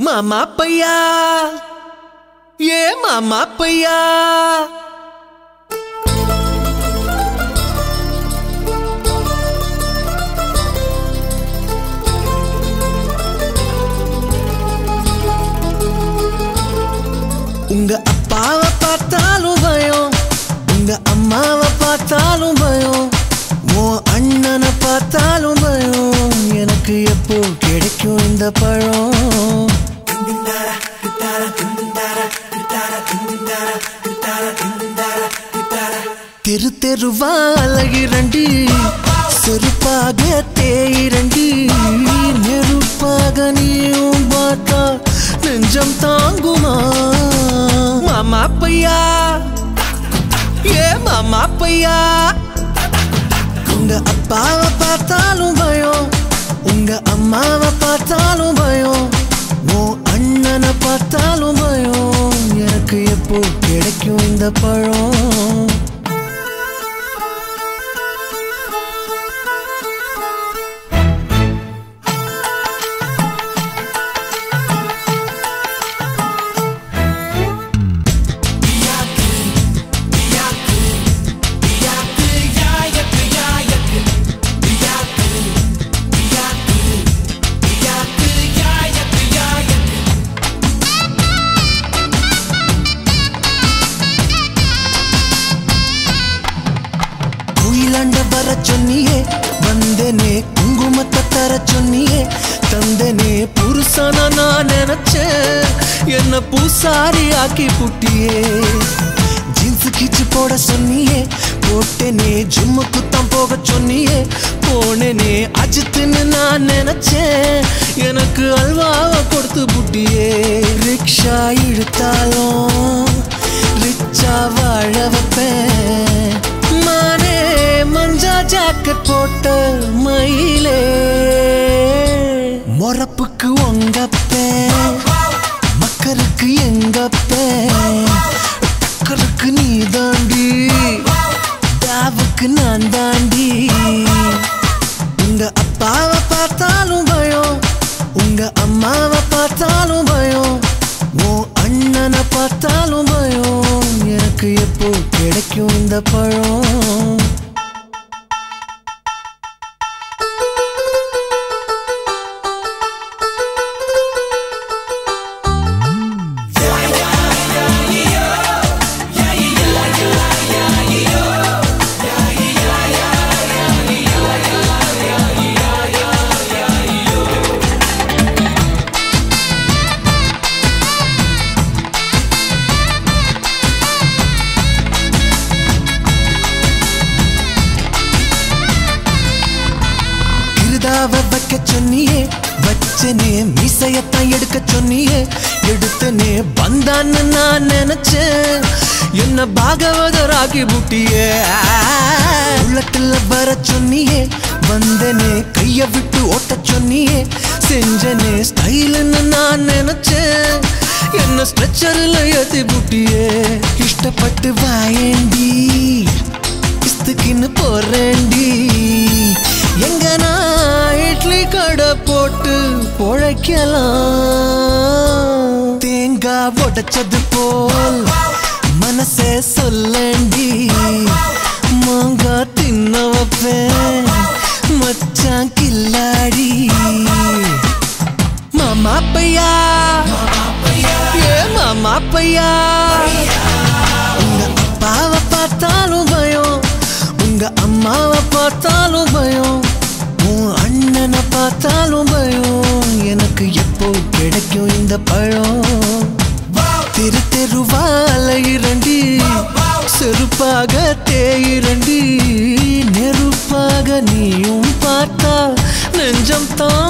மாமா பையா ஏ மாமா பையா உங்க அப்பாவை பார்த்தாலும் பயம் உங்க அம்மாவை பார்த்தாலும் பயம் உன் அண்ணனை பார்த்தாலும் பயம் எனக்கு எப்போ கிடைக்கும் இந்த பழம் தெரு தெருவா அழகிறண்டி செருப்பாக தேயிரண்டி நெருப்பாக நீயும் பார்த்தா நெஞ்சம் தாங்குமா மாமா பையா ஏ மாமா பையா உங்க அப்பாவை பார்த்தாலும் பயம் உங்க அம்மாவை பார்த்தாலும் பயம் உன் அண்ணனை பார்த்தாலும் பயம் எனக்கு எப்போ கிடைக்கும் இந்த பழம் குயிலாண்ட வர சொன்னியே வந்தனே குங்குமத்தை தர சொன்னியே தந்தனே புருஷன நான் நினைச்சேன் என்ன பூசாரி ஆக்கி புட்டியே ஜீன்ஸ் கிச்சு போட சொன்னியே போட்டேனே ஜிம்மு குத்தம் போக சொன்னியே போனேனே அஜித்துன்னு நான் நினைச்சேன் எனக்கு அல்வாவை கொடுத்து புட்டியே ரிக்ஷா இழுத்தாலும் ரிச்சா வாழ வைப்பேன் மானே மஞ்சா ஜாக்கெட் போட்ட மயிலே மொறப்புக்கு உங்கப்பேன் மக்களுக்கு எங்கப்பேன் டக்கருக்கு நீ தாண்டி டாவுக்கு நான் தாண்டி உங்க அப்பாவை பார்த்தாலும் பயம் உங்க அம்மாவை பார்த்தாலும் பயம் உன் அண்ணனை பார்த்தாலும் பயம் எனக்கு எப்போ கிடைக்கும் இந்த பழம் கிருதாவ வைக்க சொன்னியே வச்சனே மீசையத்தான் எடுக்க சொன்னியே எடுத்தனே வந்தான்னு நான் நினைச்சேன் என்ன பாகவதராகி புட்டியே உள்ளத்துல வர சொன்னியே வந்தனே கைய விட்டு ஓட்ட சொன்னியே செஞ்சனே ஸ்டைலுன்னு நான் நினைச்சேன் என்ன ஸ்ட்ரெச்சரில் ஏத்தி புட்டியே இஷ்டப்பட்டு வாயேண்டி இஸ்துக்குன்னு போறேண்டி எங்க நான் இட்லி கடை போட்டு பொழைக்கலாம் தேங்காய் உடைச்சது போல் மனசே சொல்லண்டி மாங்காய் தின்ன வைப்பேன் மச்சான் கில்லாடி மாமா பையா ஏ மாமா பையா உங்க அப்பாவை பார்த்தாலும் பயம் உங்க அம்மாவை பார்த்தாலும் பயம் உன் அண்ணனை பார்த்தாலும் பயம் எனக்கு எப்போ கிடைக்கும் இந்த பழம் தெரு தெருவா அலையிரண்டி செருப்பாக தேயிரண்டி நெருப்பாக நீயும் பார்த்தா நெஞ்சம் தான்